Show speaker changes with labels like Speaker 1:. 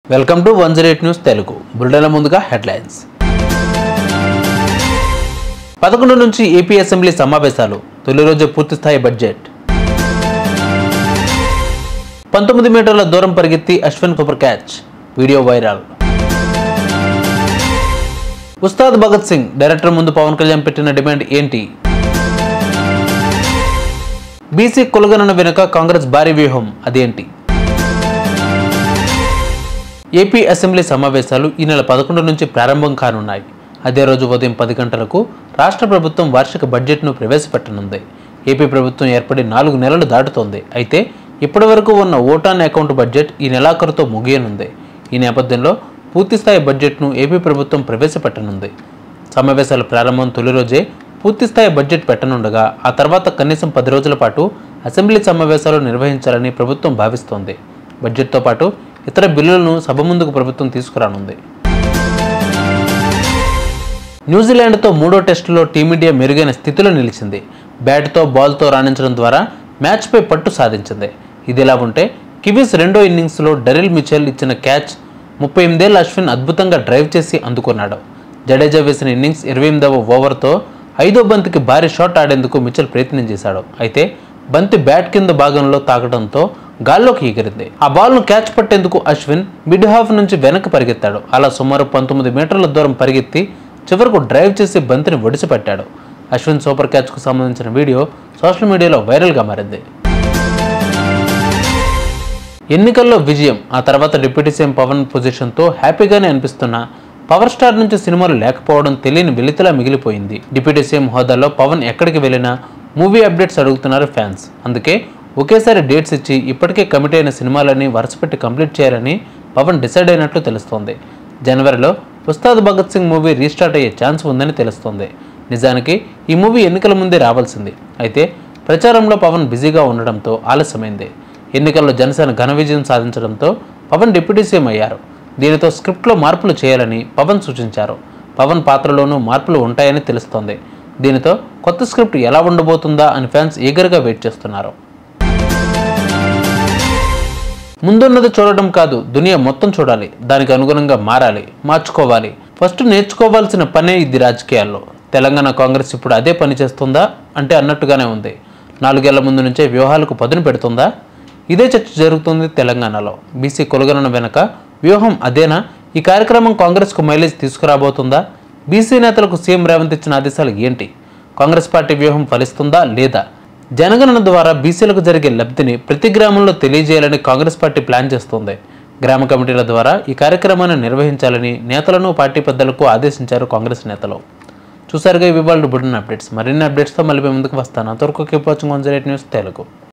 Speaker 1: welcome to one zero eight news Telugu బులెటిన్ల ముందుగా headlines పదకొండు నుంచి ఏపీ అసెంబ్లీ సమావేశాలు తొలి రోజు పూర్తిస్థాయి బడ్జెట్ పంతొమ్మిది మీటర్ల దూరం పరిగెత్తి Ashwin super catch video viral Ustaad Bhagat Singh director ముందు పవన్ కళ్యాణ్ పెట్టిన డిమాండ్ ఏంటి బీసీ కులగణన వెనుక కాంగ్రెస్ భారీ వ్యూహం అదేంటి ఏపీ అసెంబ్లీ సమావేశాలు ఈ నెల పదకొండు నుంచి ప్రారంభం కానున్నాయి అదే రోజు ఉదయం పది గంటలకు రాష్ట్ర ప్రభుత్వం వార్షిక బడ్జెట్ను ప్రవేశపెట్టనుంది ఏపీ ప్రభుత్వం ఏర్పడి నాలుగు నెలలు దాటుతోంది అయితే ఇప్పటి వరకు ఉన్న ఓటాన్ అకౌంట్ బడ్జెట్ ఈ నెలాఖరుతో ముగియనుంది ఈ నేపథ్యంలో పూర్తిస్థాయి బడ్జెట్ను ఏపీ ప్రభుత్వం ప్రవేశపెట్టనుంది సమావేశాల ప్రారంభం తొలి రోజే పూర్తిస్థాయి బడ్జెట్ పెట్టనుండగా ఆ తర్వాత కనీసం పది రోజుల పాటు అసెంబ్లీ సమావేశాలు నిర్వహించాలని ప్రభుత్వం భావిస్తోంది బడ్జెట్తో పాటు ఇతర బిల్లులను సభ ముందుకు ప్రభుత్వం తీసుకురానుంది న్యూజిలాండ్తో మూడో టెస్టులో టీమిండియా మెరుగైన స్థితిలో నిలిచింది బ్యాట్తో బాల్తో రాణించడం ద్వారా మ్యాచ్పై పట్టు సాధించింది ఇదిలా ఉంటే కివీస్ రెండో ఇన్నింగ్స్లో డరిల్ మిచెల్ ఇచ్చిన క్యాచ్ ముప్పై ఎనిమిదేళ్ల అశ్విన్ అద్భుతంగా డ్రైవ్ చేసి అందుకున్నాడు జడేజా వేసిన ఇన్నింగ్స్ ఇరవై ఎనిమిదవ ఓవర్తో ఐదో బంతికి భారీ షాట్ ఆడేందుకు మిచెల్ ప్రయత్నం చేశాడు అయితే బంతి బ్యాట్ కింద భాగంలో తాకడంతో గాల్లోకి ఎగిరింది ఆ బాల్ను క్యాచ్ పట్టేందుకు అశ్విన్ మిడ్ హాఫ్ నుంచి వెనక్కి పరిగెత్తాడు అలా సుమారు పంతొమ్మిది మీటర్ల దూరం పరిగెత్తి చివరకు డ్రైవ్ చేసి బంతిని ఒడిసిపెట్టాడు అశ్విన్ సూపర్ క్యాచ్కు సంబంధించిన వీడియో సోషల్ మీడియాలో వైరల్గా మారింది ఎన్నికల్లో విజయం ఆ తర్వాత డిప్యూటీ సీఎం పవన్ పొజిషన్తో హ్యాపీగానే అనిపిస్తున్న పవర్ స్టార్ నుంచి సినిమాలు లేకపోవడం తెలియని వెలితిలా మిగిలిపోయింది డిప్యూటీ సీఎం హోదాలో పవన్ ఎక్కడికి వెళ్ళినా మూవీ అప్డేట్స్ అడుగుతున్నారు ఫ్యాన్స్ అందుకే ఒకేసారి డేట్స్ ఇచ్చి ఇప్పటికే కమిట్ అయిన సినిమాలని వరుసపెట్టి కంప్లీట్ చేయాలని పవన్ డిసైడ్ అయినట్లు తెలుస్తోంది జనవరిలో ఉస్తాద్ భగత్ సింగ్ మూవీ రీస్టార్ట్ అయ్యే ఛాన్స్ ఉందని తెలుస్తోంది నిజానికి ఈ మూవీ ఎన్నికల ముందే రావాల్సింది అయితే ప్రచారంలో పవన్ బిజీగా ఉండడంతో ఆలస్యమైంది ఎన్నికల్లో జనసేన ఘన విజయం సాధించడంతో పవన్ డిప్యూటీ సీఎం అయ్యారు దీనితో స్క్రిప్ట్లో మార్పులు చేయాలని పవన్ సూచించారు పవన్ పాత్రలోనూ మార్పులు ఉంటాయని తెలుస్తోంది దీనితో కొత్త స్క్రిప్ట్ ఎలా ఉండబోతుందా అని ఫ్యాన్స్ ఈగర్గా వెయిట్ చేస్తున్నారు ముందున్నది చూడడం కాదు దునియా మొత్తం చూడాలి దానికి అనుగుణంగా మారాలి మార్చుకోవాలి ఫస్ట్ నేర్చుకోవాల్సిన పనే ఇది రాజకీయాల్లో తెలంగాణ కాంగ్రెస్ ఇప్పుడు అదే పని చేస్తుందా అంటే అన్నట్టుగానే ఉంది నాలుగేళ్ల ముందు నుంచే వ్యూహాలకు పదును పెడుతుందా ఇదే చర్చ జరుగుతుంది తెలంగాణలో బీసీ కొలగనన వెనక వ్యూహం అదేనా ఈ కార్యక్రమం కాంగ్రెస్కు మైలేజ్ తీసుకురాబోతుందా బీసీ నేతలకు సీఎం రేవంత్ ఇచ్చిన ఆదేశాలు ఏంటి కాంగ్రెస్ పార్టీ వ్యూహం ఫలిస్తుందా లేదా జనగణన ద్వారా బీసీలకు జరిగే లబ్ధిని ప్రతి గ్రామంలో తెలియజేయాలని కాంగ్రెస్ పార్టీ ప్లాన్ చేస్తోంది గ్రామ కమిటీల ద్వారా ఈ కార్యక్రమాన్ని నిర్వహించాలని నేతలను పార్టీ పెద్దలకు ఆదేశించారు కాంగ్రెస్ నేతలు చూసారుగా ఇవి వాళ్ళు బుడిన అప్డేట్స్ మరిన్ని అప్డేట్స్తో మళ్ళీ మీ ముందుకు వస్తాను అంతవరకు keep watching one zero eight news Telugu